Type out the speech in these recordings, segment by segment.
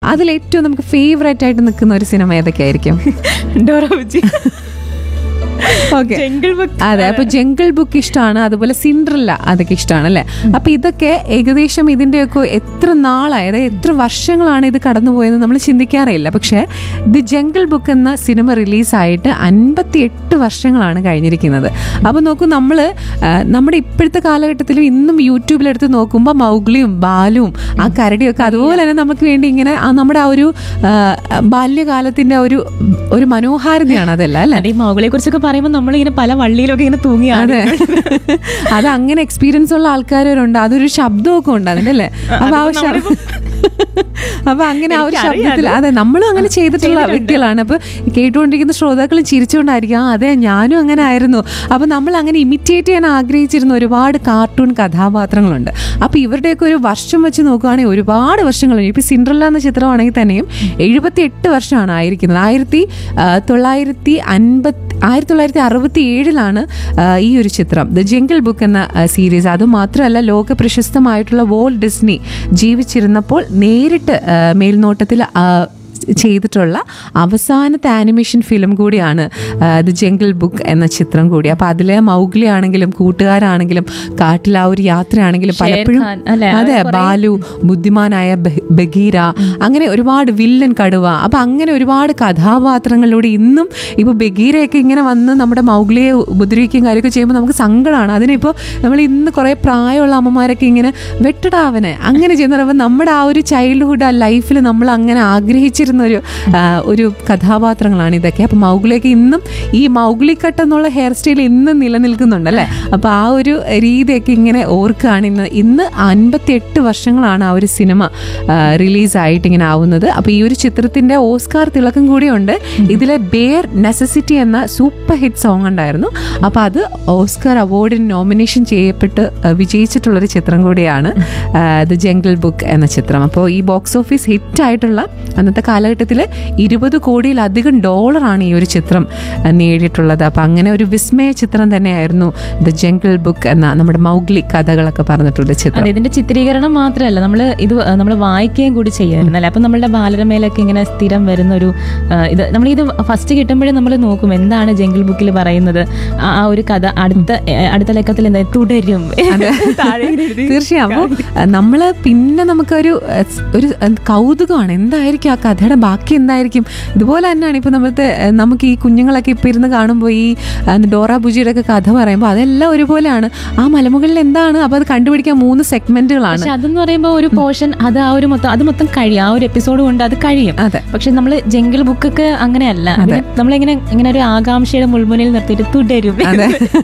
അതിൽ ഏറ്റവും നമുക്ക് ഫേവറേറ്റ് ആയിട്ട് നിൽക്കുന്ന ഒരു സിനിമ ഏതൊക്കെയായിരിക്കും Dora Bujji okay jungle book അതെ അപ്പൊ ജംഗിൾ ബുക്ക് ഇഷ്ടമാണ് അതുപോലെ സിൻഡ്രല്ല അതൊക്കെ ഇഷ്ടമാണ് അല്ലെ അപ്പൊ ഇതൊക്കെ ഏകദേശം ഇതിന്റെയൊക്കെ എത്ര നാളായി അതായത് എത്ര വർഷങ്ങളാണ് ഇത് കടന്നുപോയെന്ന് നമ്മൾ ചിന്തിക്കാറില്ല പക്ഷേ ദി ജംഗിൾ ബുക്ക് എന്ന സിനിമ റിലീസായിട്ട് അൻപത്തി എട്ട് വർഷങ്ങളാണ് കഴിഞ്ഞിരിക്കുന്നത് അപ്പൊ നോക്കൂ നമ്മള് ആ, നമ്മുടെ ഇപ്പോഴത്തെ കാലഘട്ടത്തിലും ഇന്നും യൂട്യൂബിലെടുത്ത് നോക്കുമ്പോൾ മൗഗ്ലിയും ബാലുവും ആ കരടിയും ഒക്കെ അതുപോലെ തന്നെ നമുക്ക് വേണ്ടി ഇങ്ങനെ ആ നമ്മുടെ ആ ഒരു ആ, ബാല്യകാലത്തിന്റെ ആ ഒരു ഒരു മനോഹാരിതയാണ് അതല്ല അല്ലെ അതെ ഈ മൗകളെ കുറിച്ചൊക്കെ പറയുമ്പോൾ നമ്മളിങ്ങനെ പല വള്ളിയിലൊക്കെ ഇങ്ങനെ തൂങ്ങിയാണ് അതെ അത് അങ്ങനെ എക്സ്പീരിയൻസ് ഉള്ള ആൾക്കാരുണ്ട് അതൊരു ശബ്ദമൊക്കെ ഉണ്ട് അതിന്റെ അല്ലേ അപ്പൊ ആ ഒരു ശബ്ദം അപ്പൊ അങ്ങനെ ആ ഒരു ശബ്ദത്തിൽ അതെ നമ്മളും അങ്ങനെ ചെയ്തിട്ടുള്ള വ്യക്തികളാണ് അപ്പൊ കേട്ടുകൊണ്ടിരിക്കുന്ന ശ്രോതാക്കളും ചിരിച്ചുകൊണ്ടായിരിക്കും ആ അതെ ഞാനും അങ്ങനെ ആയിരുന്നു അപ്പൊ നമ്മൾ അങ്ങനെ ഇമിറ്റേറ്റ് ചെയ്യാൻ ആഗ്രഹിച്ചിരുന്ന ഒരുപാട് കാർട്ടൂൺ കഥാപാത്രങ്ങളുണ്ട് അപ്പൊ ഇവരുടെയൊക്കെ ഒരു വർഷം വെച്ച് നോക്കുകയാണെങ്കിൽ ഒരുപാട് വർഷങ്ങൾ ഇപ്പൊ സിൻഡ്രല്ല എന്ന ചിത്രമാണെങ്കിൽ തന്നെയും എഴുപത്തി എട്ട് വർഷമാണ് ആയിരിക്കുന്നത് ആയിരത്തി ആ, തൊള്ളായിരത്തി അൻപത്തി ആയിരത്തി തൊള്ളായിരത്തി അറുപത്തി ഏഴിലാണ് ഈ ഒരു ചിത്രം ദ ജംഗിൾ ബുക്ക് എന്ന ആ, സീരീസ് അത് മാത്രമല്ല ലോക പ്രശസ്തമായിട്ടുള്ള വോൾ ഡിസ്നി ജീവിച്ചിരുന്നപ്പോൾ നേരിട്ട് ആ, മേൽനോട്ടത്തിൽ ആ, ചെയ്തിട്ടുള്ള അവസാനത്തെ ആനിമേഷൻ ഫിലിം കൂടിയാണ് ദ ജംഗിൾ ബുക്ക് എന്ന ചിത്രം കൂടി അപ്പൊ അതിലെ മൗഗ്ലി ആണെങ്കിലും കൂട്ടുകാരാണെങ്കിലും കാട്ടിൽ ആ ഒരു യാത്രയാണെങ്കിലും പലപ്പോഴും ഖാൻ, അല്ലേ? അതെ ബാലു ബുദ്ധിമാനായ ബഹ- ബഗീര അങ്ങനെ ഒരുപാട് വില്ലൻ കടുവ അപ്പൊ അങ്ങനെ ഒരുപാട് കഥാപാത്രങ്ങളിലൂടെ ഇന്നും ഇപ്പൊ ബഗീരയൊക്കെ ഇങ്ങനെ വന്ന് നമ്മുടെ മൗഗ്ലിയെ ഉപദ്രവിക്കുകയും കാര്യമൊക്കെ ചെയ്യുമ്പോൾ നമുക്ക് സങ്കടമാണ് അതിനിപ്പോൾ നമ്മൾ ഇന്ന് കുറെ പ്രായമുള്ള അമ്മമാരൊക്കെ ഇങ്ങനെ വെട്ടടാവനെ അങ്ങനെ ചെയ്യുന്ന പറയുമ്പോൾ നമ്മുടെ ആ ഒരു ചൈൽഡ്ഹുഡ് ആ ലൈഫിൽ നമ്മൾ അങ്ങനെ ആഗ്രഹിച്ചിരുന്ന ഒരു ആ, ഒരു കഥാപാത്രങ്ങളാണ് ഇതൊക്കെ അപ്പൊ മൗഗ്ലിയൊക്കെ ഇന്നും ഈ മൗഗ്ലി കട്ട് എന്നുള്ള ഹെയർ സ്റ്റൈൽ ഇന്നും നിലനിൽക്കുന്നുണ്ട് അല്ലേ അപ്പൊ ആ ഒരു രീതിയൊക്കെ ഇങ്ങനെ ഓർക്കുകയാണ് ഇന്ന് ഇന്ന് അൻപത്തി എട്ട് വർഷങ്ങളാണ് ആ ഒരു സിനിമ റിലീസായിട്ട് ഇങ്ങനെ ആവുന്നത് അപ്പൊ ഈ ഒരു ചിത്രത്തിന്റെ ഓസ്കാർ തിളക്കം കൂടിയുണ്ട് ഇതിലെ ബെയർ നെസസിറ്റി എന്ന സൂപ്പർ ഹിറ്റ് സോങ് ഉണ്ടായിരുന്നു അപ്പൊ അത് ഓസ്കാർ അവാർഡിന് നോമിനേഷൻ ചെയ്യപ്പെട്ട് ആ, വിജയിച്ചിട്ടുള്ള ഒരു ചിത്രം കൂടിയാണ് ദ ജംഗിൾ ബുക്ക് എന്ന ചിത്രം അപ്പോൾ ഈ ബോക്സ് ഓഫീസ് ഹിറ്റ് ആയിട്ടുള്ള അന്നത്തെ കാലഘട്ടത്തിൽ ഇരുപത് കോടിയിലധികം ഡോളറാണ് ഈ ഒരു ചിത്രം ആ, നേടിയിട്ടുള്ളത് അപ്പം അങ്ങനെ ഒരു വിസ്മയ ചിത്രം തന്നെയായിരുന്നു ദ ജംഗിൾ ബുക്ക് എന്ന നമ്മുടെ മൗഗ്ലി കഥകളൊക്കെ പറഞ്ഞിട്ടുള്ള ചിത്രം അതെ ഇതിന്റെ ചിത്രീകരണം മാത്രമല്ല നമ്മൾ ഇത് നമ്മൾ വായിക്കുകയും കൂടി ചെയ്യുമായിരുന്നു അല്ലേ അപ്പം നമ്മളുടെ ബാലരമയിലൊക്കെ ഇങ്ങനെ സ്ഥിരം വരുന്ന ഒരു ആ, ഇത് നമ്മൾ ഇത് ഫസ്റ്റ് കിട്ടുമ്പോഴേ നമ്മൾ നോക്കും എന്താണ് ജംഗിൾ ബുക്കിൽ പറയുന്നത് ആ ആ ഒരു കഥ അടുത്ത ഏ, അടുത്ത ലക്കത്തിൽ എന്താ തുടരും താഴെ ഇങ്ങനെ എഴുതി. തീർച്ചയായും അപ്പോൾ നമ്മൾ പിന്നെ നമുക്കൊരു അഹ്, ഒരു അഹ്, കൗതുകമാണ് എന്തായിരിക്കും ആ കഥയുടെ ബാക്കി എന്തായിരിക്കും ഇതുപോലെ തന്നെയാണ് ഇപ്പൊ നമ്മളത്തെ അഹ്, നമുക്ക് ഈ കുഞ്ഞുങ്ങളൊക്കെ ഇപ്പൊ ഇരുന്ന് കാണുമ്പോൾ ഈ അഹ്, ഡോറ ബുജിയുടെ ഒക്കെ കഥ പറയുമ്പോൾ അതെല്ലാം ഒരുപോലെയാണ് ആ മലമുകളിൽ എന്താണ് അപ്പൊ അത് കണ്ടുപിടിക്കാൻ മൂന്ന് സെഗ്മെന്റുകളാണ് പക്ഷെ അതെന്ന് പറയുമ്പോൾ ഒരു പോർഷൻ അത് ആ ഒരു മൊത്തം അത് മൊത്തം കഴിയും ആ ഒരു എപ്പിസോഡ് കൊണ്ട് അത് കഴിയും അതെ പക്ഷെ നമ്മൾ ജംഗിൾ ബുക്കൊക്കെ അങ്ങനെയല്ല അതിന് നമ്മളിങ്ങനെ ഇങ്ങനെ ഒരു ആകാംക്ഷയുടെ മുൾമുനയിൽ നിർത്തിയിട്ട് തുടരും അതെ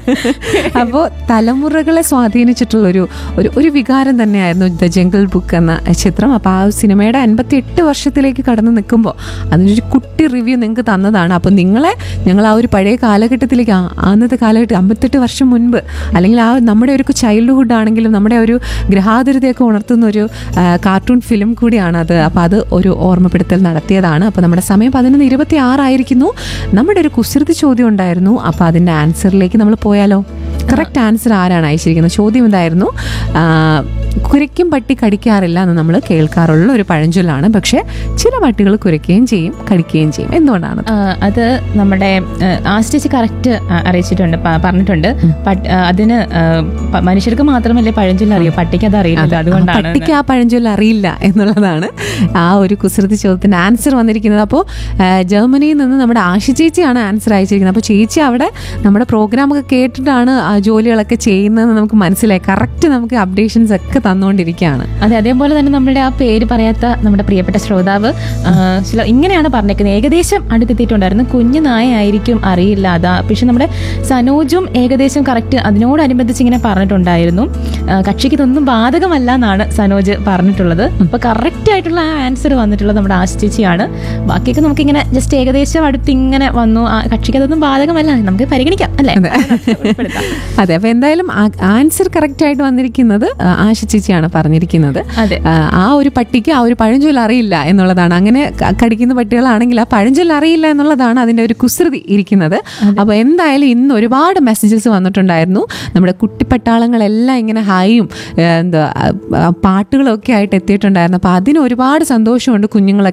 അപ്പോൾ തലമുറകളെ സ്വാധീനിച്ചിട്ടുള്ള ഒരു ഒരു ഒരു വികാരം തന്നെയായിരുന്നു ദ ജംഗിൾ ബുക്ക് എന്ന ചിത്രം അപ്പോൾ ആ സിനിമയുടെ അൻപത്തി എട്ട് വർഷത്തിലേക്ക് കടന്നു നിൽക്കുമ്പോൾ അതിനൊരു കുട്ടി റിവ്യൂ നിങ്ങൾക്ക് തന്നതാണ് അപ്പോൾ നിങ്ങളെ ഞങ്ങൾ ആ ഒരു പഴയ കാലഘട്ടത്തിലേക്ക് ആ- അന്നത്തെ കാലഘട്ടം അമ്പത്തെട്ട് വർഷം മുൻപ് അല്ലെങ്കിൽ ആ നമ്മുടെ ഒരു ചൈൽഡ്ഹുഡ് ആണെങ്കിലും നമ്മുടെ ഒരു ഗ്രഹാതുരതയൊക്കെ ഉണർത്തുന്ന ഒരു ആ, കാർട്ടൂൺ ഫിലിം കൂടിയാണ് അത് അപ്പോൾ അത് ഒരു ഓർമ്മപ്പെടുത്തൽ നടത്തിയതാണ് അപ്പോൾ നമ്മുടെ സമയം പതിനൊന്ന് ഇരുപത്തി ആറായിരിക്കുന്നു നമ്മുടെ ഒരു കുസൃതി ചോദ്യം ഉണ്ടായിരുന്നു അപ്പോൾ അതിൻ്റെ ആൻസറിലേക്ക് നമ്മൾ പോയാലോ കറക്റ്റ് ആൻസർ ആരാണ് അയച്ചിരിക്കുന്നത് ചോദ്യം ഇതായിരുന്നു ആ, കുരയ്ക്കും പട്ടി കടിക്കാറില്ല എന്ന് നമ്മൾ കേൾക്കാറുള്ള ഒരു പഴഞ്ചൊല്ലാണ് പക്ഷേ ചില പട്ടികൾ കുരയ്ക്കുകയും ചെയ്യും കടിക്കുകയും ചെയ്യും എന്തുകൊണ്ടാണ് ആ, അത് നമ്മുടെ ആസ്റ്റേച്ച് കറക്റ്റ് അറിയിച്ചിട്ടുണ്ട് പ- പറഞ്ഞിട്ടുണ്ട് പട്ട്- ആ, അതിന് ആ, പ- മനുഷ്യർക്ക് മാത്രമല്ലേ പഴഞ്ചൊല്ല അറിയൂ പട്ടിക്ക് അത് അറിയില്ല അതുകൊണ്ടാണ് പട്ടിക്ക് ആ പഴഞ്ചൊല്ല് അറിയില്ല എന്നുള്ളതാണ് ആ ഒരു കുസൃതി ചോദ്യത്തിന്റെ ആൻസർ വന്നിരിക്കുന്നത് അപ്പോൾ ജർമ്മനിയിൽ നിന്ന് നമ്മുടെ ആശി ചേച്ചിയാണ് ആൻസർ അയച്ചിരിക്കുന്നത് അപ്പോൾ ചേച്ചി അവിടെ നമ്മുടെ പ്രോഗ്രാം ഒക്കെ കേട്ടിട്ടാണ് ആ ജോലികളൊക്കെ ചെയ്യുന്നതെന്ന് നമുക്ക് മനസ്സിലായി കറക്റ്റ് നമുക്ക് അപ്ഡേഷൻസ് ഒക്കെ തന്നുകൊണ്ടിരിക്കുകയാണ് അതെ അതേപോലെ തന്നെ നമ്മുടെ ആ പേര് പറയാത്ത നമ്മുടെ പ്രിയപ്പെട്ട ശ്രോതാവ് ആ, ചില ഇങ്ങനെയാണ് പറഞ്ഞേക്കുന്നത് ഏകദേശം അടുത്തെത്തിയിട്ടുണ്ടായിരുന്നു കുഞ്ഞു നായ ആയിരിക്കും അറിയില്ല അതാ പക്ഷെ നമ്മുടെ സനോജും ഏകദേശം കറക്റ്റ് അതിനോടനുബന്ധിച്ച് ഇങ്ങനെ പറഞ്ഞിട്ടുണ്ടായിരുന്നു ആ, കക്ഷിക്ക് ഇതൊന്നും ബാധകമല്ല എന്നാണ് സനോജ് പറഞ്ഞിട്ടുള്ളത് അപ്പൊ കറക്റ്റ് ആയിട്ടുള്ള ആ ആൻസർ വന്നിട്ടുള്ളത് നമ്മുടെ ആശ ചേച്ചിയാണ് ബാക്കിയൊക്കെ നമുക്ക് ഇങ്ങനെ ജസ്റ്റ് ഏകദേശം അടുത്ത് ഇങ്ങനെ വന്നു ആ, കക്ഷിക്ക് അതൊന്നും ബാധകമല്ല നമുക്ക് പരിഗണിക്കാം അല്ലേ ഉൾപ്പെടുത്താം. അതെ അപ്പൊ എന്തായാലും ആൻസർ കറക്റ്റ് ആയിട്ട് വന്നിരിക്കുന്നത് ആ, ആശ ചേച്ചിയാണ് പറഞ്ഞിരിക്കുന്നത് അതെ ആ, ആ ഒരു പട്ടിക്ക് ആ ഒരു പഴഞ്ചൊല്ല് അറിയില്ല എന്നുള്ളതാണ് അങ്ങനെ ക- കടിക്കുന്ന പട്ടികളാണെങ്കിൽ ആ പഴഞ്ചൊല്ല് അറിയില്ല എന്നുള്ളതാണ് അതിന്റെ ഒരു കുസൃതി ഇരിക്കുന്നത് അപ്പോൾ എന്തായാലും ഇന്ന് ഒരുപാട് മെസ്സേജസ് വന്നിട്ടുണ്ടായിരുന്നു നമ്മുടെ കുട്ടിപ്പട്ടാളങ്ങളെല്ലാം ഇങ്ങനെ ഹായും ഏ, എന്താ ആ, ആ, പാട്ടുകളൊക്കെ ആയിട്ട് എത്തിയിട്ടുണ്ടായിരുന്നു അപ്പോൾ അതിന് ഒരുപാട് സന്തോഷമുണ്ട് കുഞ്ഞുങ്ങളൊക്കെ